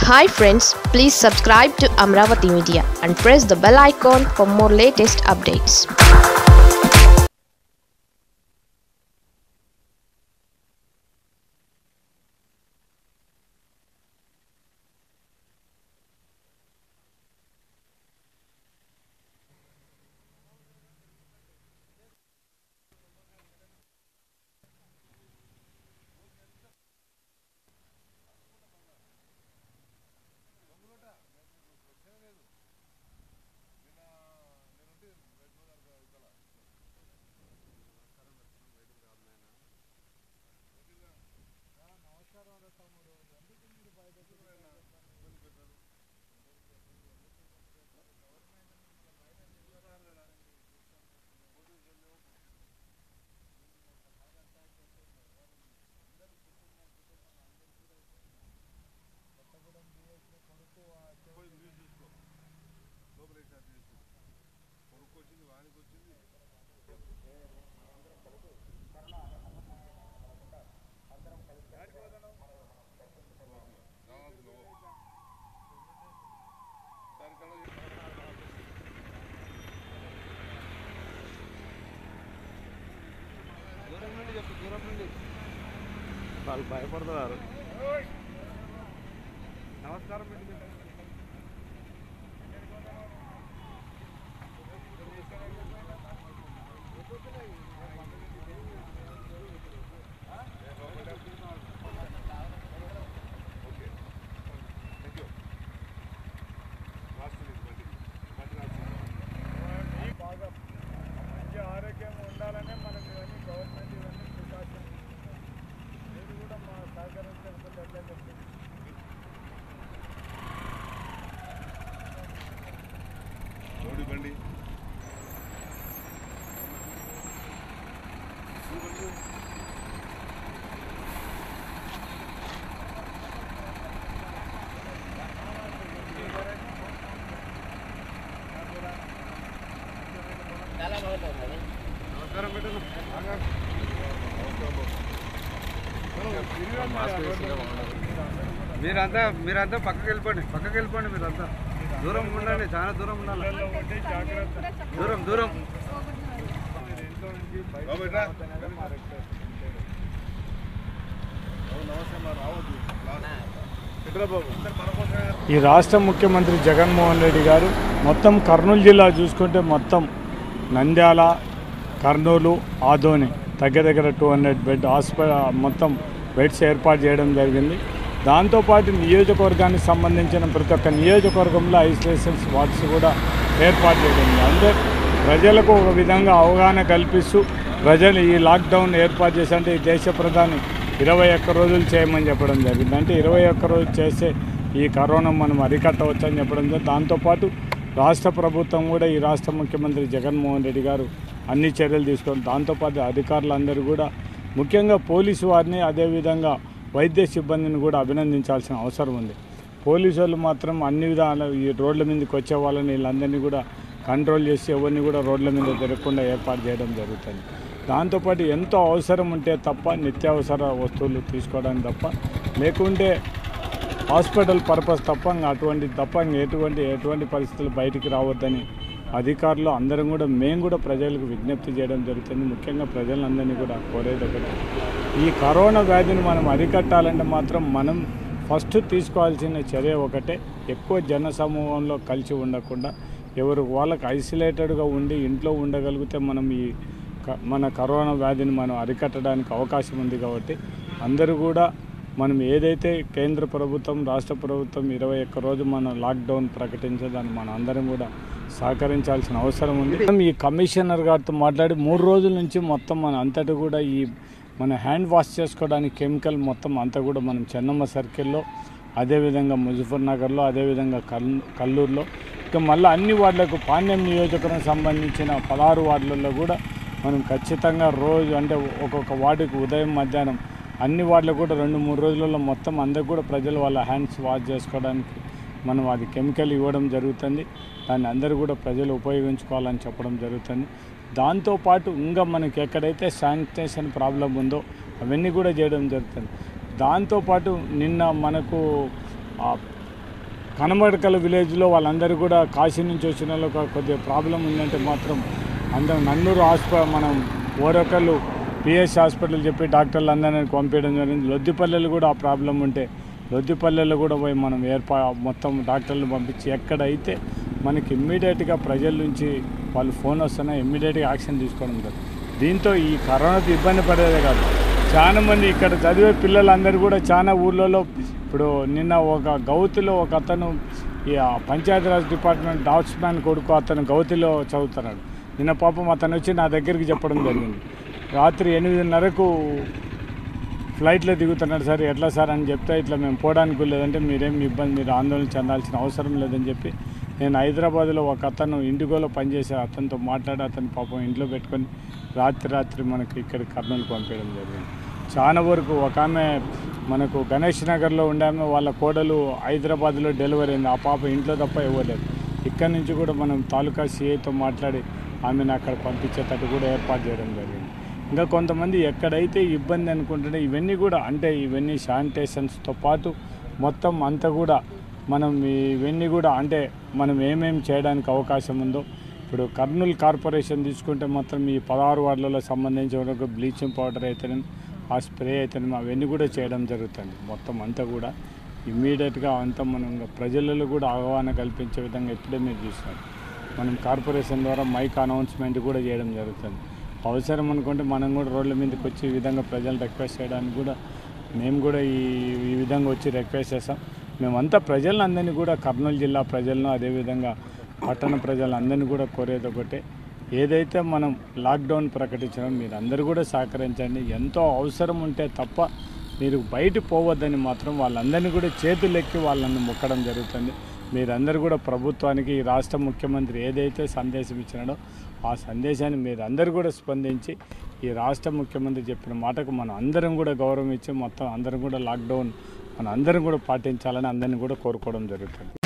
Hi friends please subscribe to Amaravati media and press the bell icon for more latest updates వాళ్ళు భయపడుతున్నారు నమస్కారం బాగా మంచి ఆరోగ్యంగా ఉండాలనే మనకి ఇవన్నీ గవర్నమెంట్ ఇవన్నీ ప్రికాషన్ మీరు కూడా మా సహకరించకపోతే ఎట్లా చెప్తుంది రోడ్డు బండి నమస్కారం పెట్టండి మీరంతా మీరంతా పక్కకి వెళ్ళిపోండి పక్కకి వెళ్ళిపోండి మీరంతా దూరం ఉండండి చాలా దూరం ఉండాలి పిల్లల్లో ఉంటే జాగ్రత్త దూరం దూరం మీరు ఇంట్లో నుంచి బయట బాబు ఇట్రా. రావద్దనే మా రిక్వెస్ట్ నమస్తే మా రావద్దు ఈ రాష్ట్ర ముఖ్యమంత్రి జగన్మోహన్ రెడ్డి గారు మొత్తం కర్నూలు జిల్లా చూసుకుంటే మొత్తం నంద్యాల కర్నూలు ఆదోని దగ్గర దగ్గర టూ హండ్రెడ్ బెడ్ హాస్పిటల్ మొత్తం బెడ్స్ ఏర్పాటు చేయడం జరిగింది దాంతోపాటు నియోజకవర్గానికి సంబంధించిన ప్రతి ఒక్క నియోజకవర్గంలో ఐసోలేషన్స్ వార్డ్స్ కూడా ఏర్పాటు చేయడం జరిగింది. అంటే ప్రజలకు ఒక విధంగా అవగాహన కల్పిస్తూ ప్రజలు ఈ లాక్డౌన్ ఏర్పాటు చేసి అంటే ఈ దేశ ప్రధాని ఇరవై ఒక్క రోజులు చేయమని చెప్పడం జరిగింది అంటే ఇరవై ఒక్క రోజులు చేస్తే ఈ కరోనా మనం అరికట్టవచ్చు అని చెప్పడం జరిగింది దాంతోపాటు రాష్ట్ర ప్రభుత్వం కూడా ఈ రాష్ట్ర ముఖ్యమంత్రి జగన్మోహన్ రెడ్డి గారు అన్ని చర్యలు తీసుకొని దాంతోపాటు అధికారులందరూ కూడా ముఖ్యంగా పోలీసు వారిని అదేవిధంగా వైద్య సిబ్బందిని కూడా అభినందించాల్సిన అవసరం ఉంది పోలీసు వాళ్ళు మాత్రం అన్ని విధాల ఈ రోడ్ల మీదకి వచ్చే వాళ్ళని వీళ్ళందరినీ కూడా కంట్రోల్ చేసి ఎవరిని కూడా రోడ్ల మీద తిరగకుండా ఏర్పాటు చేయడం జరుగుతుంది దాంతోపాటు ఎంతో అవసరం ఉంటే తప్ప నిత్యావసర వస్తువులు తీసుకోవడానికి తప్ప లేకుంటే హాస్పిటల్ పర్పస్ తప్ప ఇంకా అటువంటి తప్ప ఇంకా ఎటువంటి ఎటువంటి పరిస్థితులు బయటికి రావద్దని అధికారులు అందరం కూడా మేము కూడా ప్రజలకు విజ్ఞప్తి చేయడం జరుగుతుంది ముఖ్యంగా ప్రజలందరినీ కూడా కోరేది ఒకటి ఈ కరోనా వ్యాధిని మనం అరికట్టాలంటే మాత్రం మనం ఫస్ట్ తీసుకోవాల్సిన చర్య ఒకటే ఎక్కువ జన సమూహంలో కలిసి ఉండకుండా ఎవరు వాళ్ళకి ఐసోలేటెడ్గా ఉండి ఇంట్లో ఉండగలిగితే మనం ఈ క- మన కరోనా వ్యాధిని మనం అరికట్టడానికి అవకాశం ఉంది కాబట్టి అందరూ కూడా మనం ఏదైతే కేంద్ర ప్రభుత్వం రాష్ట్ర ప్రభుత్వం ఇరవై ఒక్క రోజు మన లాక్డౌన్ ప్రకటించదాన్ని మన అందరం కూడా సహకరించాల్సిన అవసరం ఉంది మనం ఈ కమిషనర్ గారితో మాట్లాడి మూడు రోజుల నుంచి మొత్తం మన అంతటి కూడా ఈ మన హ్యాండ్ వాష్ చేసుకోవడానికి కెమికల్ మొత్తం అంతా కూడా మనం చెన్నమ్మ సర్కిల్లో అదేవిధంగా ముజఫర్ నగర్లో అదేవిధంగా కల్ కల్లూరులో ఇక మళ్ళీ అన్ని వార్డులకు పాండ్యం నియోజకవర్గం సంబంధించిన పదహారు వార్డులలో కూడా మనం ఖచ్చితంగా రోజు అంటే ఒక్కొక్క వార్డుకి ఉదయం మధ్యాహ్నం అన్ని వార్డులకు కూడా రెండు మూడు రోజులలో మొత్తం అందరికి కూడా ప్రజలు వాళ్ళ హ్యాండ్స్ వాష్ చేసుకోవడానికి మనం అది కెమికల్ ఇవ్వడం జరుగుతుంది దాన్ని అందరూ కూడా ప్రజలు ఉపయోగించుకోవాలని చెప్పడం జరుగుతుంది దాంతోపాటు ఇంకా మనకి ఎక్కడైతే శానిటేషన్ ప్రాబ్లం ఉందో అవన్నీ కూడా చేయడం జరుగుతుంది దాంతోపాటు నిన్న మనకు ఆ కనమడకల విలేజ్లో వాళ్ళందరూ కూడా కాశీ నుంచి వచ్చిన వాళ్ళకి కొద్దిగా ప్రాబ్లం ఉందంటే మాత్రం అందరం నన్నూరు హాస్పిటల్ మనం ఓరకల్లు పిఎస్ హాస్పిటల్ చెప్పి డాక్టర్లు అందరినీ పంపించడం జరిగింది లొద్దిపల్లెలు కూడా ఆ ప్రాబ్లం ఉంటే లొద్దిపల్లెలో కూడా పోయి మనం ఏర్పా మొత్తం డాక్టర్లు పంపించి ఎక్కడైతే మనకి ఇమ్మీడియట్గా ప్రజల నుంచి వాళ్ళు ఫోన్ వస్తున్నా ఇమ్మీడియట్గా యాక్షన్ తీసుకోవడం జరుగుతుంది దీంతో ఈ కరోనాతో ఇబ్బంది పడేదే కాదు చాలా మంది ఇక్కడ చదివే పిల్లలందరూ కూడా చాలా ఊర్లలో ఇప్పుడు నిన్న ఒక గౌతిలో ఒక అతను ఈ ఆ పంచాయతీరాజ్ డిపార్ట్మెంట్ డాట్స్ మ్యాన్ కొడుకు అతను గౌతిలో చదువుతున్నాడు నిన్న పాపం అతను వచ్చి నా దగ్గరికి చెప్పడం జరిగింది రాత్రి ఎనిమిదిన్నరకు ఫ్లైట్లో దిగుతున్నాడు సార్ ఎట్లా సార్ అని చెప్తే ఇట్లా మేము పోవడానికి లేదంటే మీరేం ఇబ్బంది మీరు ఆందోళన చెందాల్సిన అవసరం లేదని చెప్పి నేను హైదరాబాద్లో ఒక అతను ఇండిగోలో పనిచేసే అతనితో మాట్లాడి అతను పాపం ఇంట్లో పెట్టుకొని రాత్రి రాత్రి మనకి ఇక్కడ కర్నూలు పంపించడం జరిగింది చాలా వరకు ఒక ఆమె మనకు గణేష్ నగర్లో ఉండే ఆమె వాళ్ళ కోడలు హైదరాబాద్లో డెలివరీ అయింది ఆ పాప ఇంట్లో తప్ప ఇవ్వలేదు ఇక్కడ నుంచి కూడా మనం తాలూకా సిఐతో మాట్లాడి ఆమెను అక్కడ పంపించేటట్టు కూడా ఏర్పాటు చేయడం జరిగింది ఇంకా కొంతమంది ఎక్కడైతే ఇబ్బంది అనుకుంటుంటే ఇవన్నీ కూడా అంటే ఇవన్నీ శానిటేషన్స్తో పాటు మొత్తం అంతా కూడా మనం ఇవన్నీ కూడా అంటే మనం ఏమేమి చేయడానికి అవకాశం ఉందో ఇప్పుడు కర్నూలు కార్పొరేషన్ తీసుకుంటే మాత్రం ఈ పదహారు వార్డులలో సంబంధించిన వరకు బ్లీచింగ్ పౌడర్ అయితేనే ఆ స్ప్రే అయితేనే అవన్నీ కూడా చేయడం జరుగుతుంది మొత్తం అంతా కూడా ఇమ్మీడియట్గా అంతా మనం ఇంకా ప్రజలలో కూడా అవగాహన కల్పించే విధంగా ఇప్పుడే మీరు చూస్తున్నారు మనం కార్పొరేషన్ ద్వారా మైక్ అనౌన్స్మెంట్ కూడా చేయడం జరుగుతుంది అవసరం అనుకుంటే మనం కూడా రోడ్ల మీదకి వచ్చి ఈ విధంగా ప్రజలు రిక్వెస్ట్ చేయడానికి కూడా మేము కూడా ఈ ఈ విధంగా వచ్చి రిక్వెస్ట్ చేస్తాం మేమంతా ప్రజలందరినీ కూడా కర్నూలు జిల్లా ప్రజలను అదేవిధంగా పట్టణ ప్రజలందరినీ కూడా కోరేది ఒకటే ఏదైతే మనం లాక్డౌన్ ప్రకటించడం మీరు అందరూ కూడా సహకరించండి ఎంతో అవసరం ఉంటే తప్ప మీరు బయట పోవద్దని మాత్రం వాళ్ళందరినీ కూడా చేతులెక్కి వాళ్ళని మొక్కడం జరుగుతుంది మీరందరూ కూడా ప్రభుత్వానికి ఈ రాష్ట్ర ముఖ్యమంత్రి ఏదైతే సందేశం ఇచ్చినాడో ఆ సందేశాన్ని మీరు అందరూ కూడా స్పందించి ఈ రాష్ట్ర ముఖ్యమంత్రి చెప్పిన మాటకు మనం అందరం కూడా గౌరవం ఇచ్చి మొత్తం అందరం కూడా లాక్డౌన్ మనం అందరం కూడా పాటించాలని అందరినీ కూడా కోరుకోవడం జరుగుతుంది